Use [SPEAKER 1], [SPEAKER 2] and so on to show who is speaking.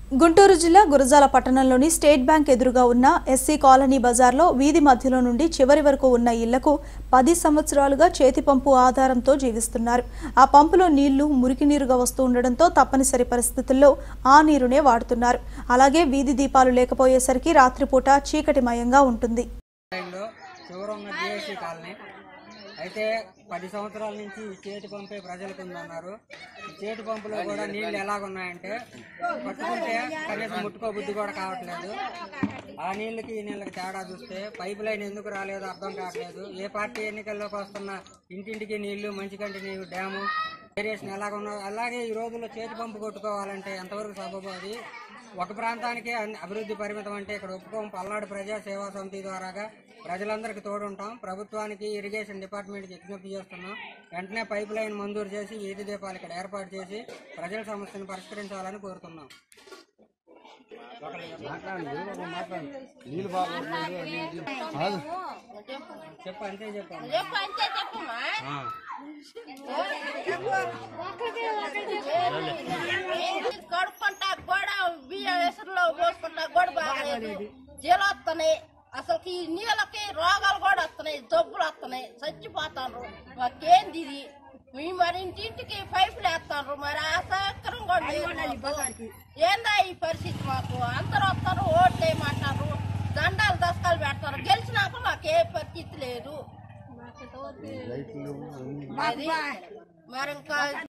[SPEAKER 1] గుంటూరు జిల్లా గురజాల పట్టణంలోని state bank ఎదురుగా ఉన్న ఎస్సీ కాలనీ బజార్లో వీధి మధ్యలో నుండి చివరి వరకు ఉన్న ఇళ్లకు పది సంవత్సరాలుగా చేతి పంపు ఆధారంతో జీవిస్తున్నారు ఆ పంపులో నీళ్లు మురికి నీరుగా వస్తూ ఉండడంతో తప్పనిసరి పరిస్థితుల్లో ఆ నీరునే వాడుతున్నారు అలాగే వీధి దీపాలు లేకపోయేసరికి రాత్రిపూట చీకటిమయంగా ఉంటుంది
[SPEAKER 2] లైన్లో చివర ఉన్న డిఎస్సి కాలనీ అయితే పది సంవత్సరాల నుంచి ఈ చేతి పంపే ప్రజలకు ఉందన్నారు ఈ చేతి పంపులో కూడా నీళ్లు ఎలాగున్నాయంటే పట్టుకుంటే కనీసం ముట్టుకో బుద్ధి కూడా కావట్లేదు ఆ నీళ్ళకి ఈ నీళ్ళకి తేడా చూస్తే పైప్ లైన్ ఎందుకు రాలేదో అర్థం కావట్లేదు ఏ పార్టీ ఎన్నికల్లోకి వస్తున్న ఇంటింటికి నీళ్లు మంచికంటి నీళ్లు డ్యాము వేరియేషన్ ఎలాగున్నా అలాగే ఈ రోజుల్లో చేతి పంపు కొట్టుకోవాలంటే ఎంతవరకు సబబు అది ఒక ప్రాంతానికే అన్ని అభివృద్ధి పరిమితం అంటే ఇక్కడ ఒప్పుకోం పల్నాడు ప్రజా సేవా సమితి ద్వారాగా ప్రజలందరికీ తోడుంటాం ప్రభుత్వానికి ఇరిగేషన్ డిపార్ట్మెంట్కి విజ్ఞప్తి చేస్తున్నాం వెంటనే పైప్ లైన్ మంజూరు చేసి వీధి దీపాలు ఇక్కడ ఏర్పాటు చేసి ప్రజల సమస్యను పరిష్కరించాలని కోరుతున్నాం చెప్పు అంతే చెప్పండి
[SPEAKER 3] చెప్పు అంతే చెప్పమ్మా కడుక్కుంటా గోడ బియ్యం వేసరిలో పోసుకుంటా గోడ బాగలేదు జీలు వస్తున్నాయి అసలు ఈ నీళ్ళకి రోగాలు కూడా వస్తున్నాయి జబ్బులు వస్తున్నాయి చచ్చిపోతారు మాకేంది ఇది మేము మరి ఇంటింటికి పైపులు వేస్తాను మరి ఆ సౌకర్యం కూడా లేదు మాకు. ఏందా ఈ పరిస్థితి మాకు అందరూ వస్తారు ఓట్లు వేయమంటారు దండాలు దశకాలు పెడతారు గెలిచినాక మాకే పరిస్థితి లేదు అది మరి ఇంకా